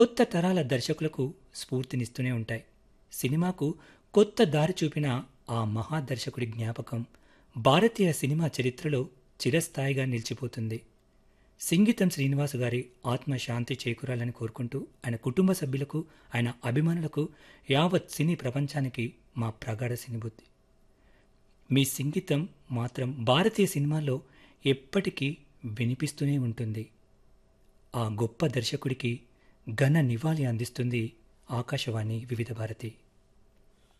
కొత్త తరాల దర్శకులకు స్ఫూర్తినిస్తూనే ఉంటాయి సినిమాకు కొత్త దారి చూపిన ఆ మహాదర్శకుడి జ్ఞాపకం భారతీయ సినిమా చరిత్రలో చిరస్థాయిగా నిలిచిపోతుంది సింగీతం శ్రీనివాస్ గారి ఆత్మ శాంతి చేకూరాలని కోరుకుంటూ ఆయన కుటుంబ సభ్యులకు ఆయన అభిమానులకు యావత్ సినీ ప్రపంచానికి మా ప్రగాఢ సినిబుద్ధి మీ సంగీతం మాత్రం భారతీయ సినిమాలో ఎప్పటికీ వినిపిస్తూనే ఉంటుంది ఆ గొప్ప దర్శకుడికి ఘన నివాళి అందిస్తుంది ఆకాశవాణి వివిధ భారతి